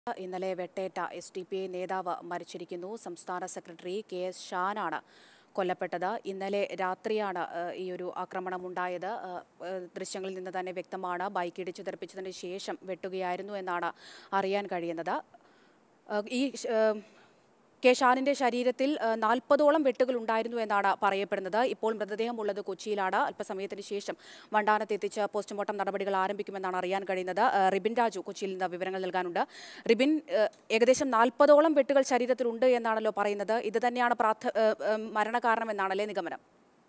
ഇന്നലെ വെട്ടേറ്റ S D P I നേതാവ് മരിച്ചിരിക്കുന്നു സംസ്ഥാന സെക്രട്ടറി കെ എസ് ഷാനാണ് കൊല്ലപ്പെട്ടത് ഇന്നലെ രാത്രിയാണ് ഏഹ്, ഈ ഒരു ആക്രമണം ഉണ്ടായത് ഏഹ്, ഏഹ്, ദൃശ്യങ്ങളിൽ നിന്ന് തന്നെ വ്യക്തമാണ് ബൈക്ക് ഇടിച്ചു തെറിപ്പിച്ചതിന് ശേഷം വെട്ടുകയായിരുന്നു എന്നാണ് അറിയാൻ കഴിയുന്നത് ഏഹ്, ഈ ഏഹ്, കെ ഷാനിന്റെ ശരീരത്തിൽ ഏഹ്, നാൽപ്പതോളം വെട്ടുകൾ ഉണ്ടായിരുന്നു എന്നാണ് പറയപ്പെടുന്നത് ഇപ്പോൾ മൃതദേഹം ഉള്ളത് കൊച്ചിയിലാണ് അല്പസമയത്തിന് ശേഷം വണ്ടാനത്ത് എത്തിച്ച് പോസ്റ്റ്മോർട്ടം നടപടികൾ ആരംഭിക്കുമെന്നാണ് അറിയാൻ കഴിയുന്നത് ഏഹ്, റിബിൻ രാജു കൊച്ചിയിൽ നിന്ന് വിവരങ്ങൾ നൽകാനുണ്ട് റിബിൻ ഏഹ്, ഏകദേശം നാൽപ്പതോളം വെട്ടുകൾ ശരീരത്തിലുണ്ട് എന്നാണല്ലോ പറയുന്നത് ഇത് തന്നെയാണ് പ്രാഥ ഏഹ്, ഏഹ്, മരണകാരണം എന്നാണല്ലേ നിഗമനം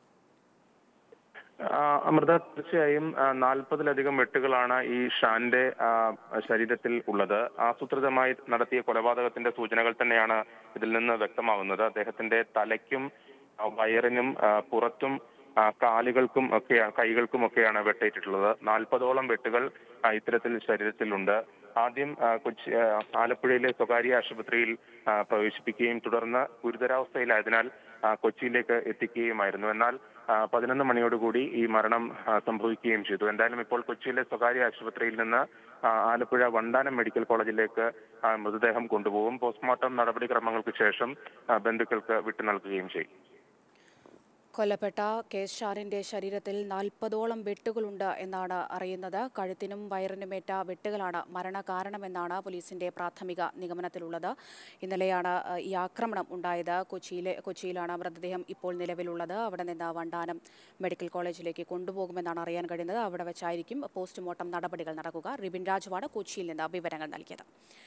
ആ, അമൃത തീർച്ചയായും ആ, നാൽപ്പതിലധികം വെട്ടുകളാണ് ഈ ഷാന്റെ ആ, ശരീരത്തിൽ ഉള്ളത് ആസൂത്രിതമായി നടത്തിയ കൊലപാതകത്തിന്റെ സൂചനകൾ തന്നെയാണ് ഇതിൽ നിന്ന് വ്യക്തമാകുന്നത് അദ്ദേഹത്തിന്റെ തലയ്ക്കും ആ, വയറിനും ആ, പുറത്തും ആ, കാലുകൾക്കും ഒക്കെ കൈകൾക്കും ഒക്കെയാണ് വെട്ടേറ്റിട്ടുള്ളത് നാൽപ്പതോളം വെട്ടുകൾ ആ, ഇത്തരത്തിൽ ശരീരത്തിലുണ്ട് ആദ്യം ആ, കൊച്ചി ആ, ആലപ്പുഴയിലെ സ്വകാര്യ ആശുപത്രിയിൽ ആ, പ്രവേശിപ്പിക്കുകയും തുടർന്ന് ഗുരുതരാവസ്ഥയിലായതിനാൽ ആ, കൊച്ചിയിലേക്ക് എത്തിക്കുകയുമായിരുന്നു എന്നാൽ ആ, പതിനൊന്ന് മണിയോടുകൂടി ഈ മരണം ആ, സംഭവിക്കുകയും ചെയ്തു എന്തായാലും ഇപ്പോൾ കൊച്ചിയിലെ സ്വകാര്യ ആശുപത്രിയിൽ നിന്ന് ആ, ആലപ്പുഴ വണ്ടാനം മെഡിക്കൽ കോളേജിലേക്ക് ആ, മൃതദേഹം കൊണ്ടുപോകും പോസ്റ്റ്മോർട്ടം നടപടിക്രമങ്ങൾക്ക് ശേഷം ആ, ബന്ധുക്കൾക്ക് വിട്ടു നൽകുകയും ചെയ്യും കൊല്ലപ്പെട്ട കെ എസ് ഷാനിന്റെ ശരീരത്തിൽ നാൽപ്പതോളം വെട്ടുകളുണ്ട് എന്നാണ് അറിയുന്നത് കഴുത്തിനും വയറിനുമേറ്റ വെട്ടുകളാണ് മരണകാരണമെന്നാണ് പോലീസിന്റെ പ്രാഥമിക നിഗമനത്തിലുള്ളത് ഇന്നലെയാണ് ഏഹ്, ഈ ആക്രമണം ഉണ്ടായത് കൊച്ചിയിലെ കൊച്ചിയിലാണ് മൃതദേഹം ഇപ്പോൾ നിലവിലുള്ളത് അവിടെ നിന്ന് വണ്ടാനം മെഡിക്കൽ കോളേജിലേക്ക് കൊണ്ടുപോകുമെന്നാണ് അറിയാൻ കഴിയുന്നത് അവിടെ വെച്ചായിരിക്കും പോസ്റ്റ്മോർട്ടം നടപടികൾ നടക്കുക റിബിൻ രാജുവാണ് കൊച്ചിയിൽ നിന്ന് വിവരങ്ങൾ നൽകിയത്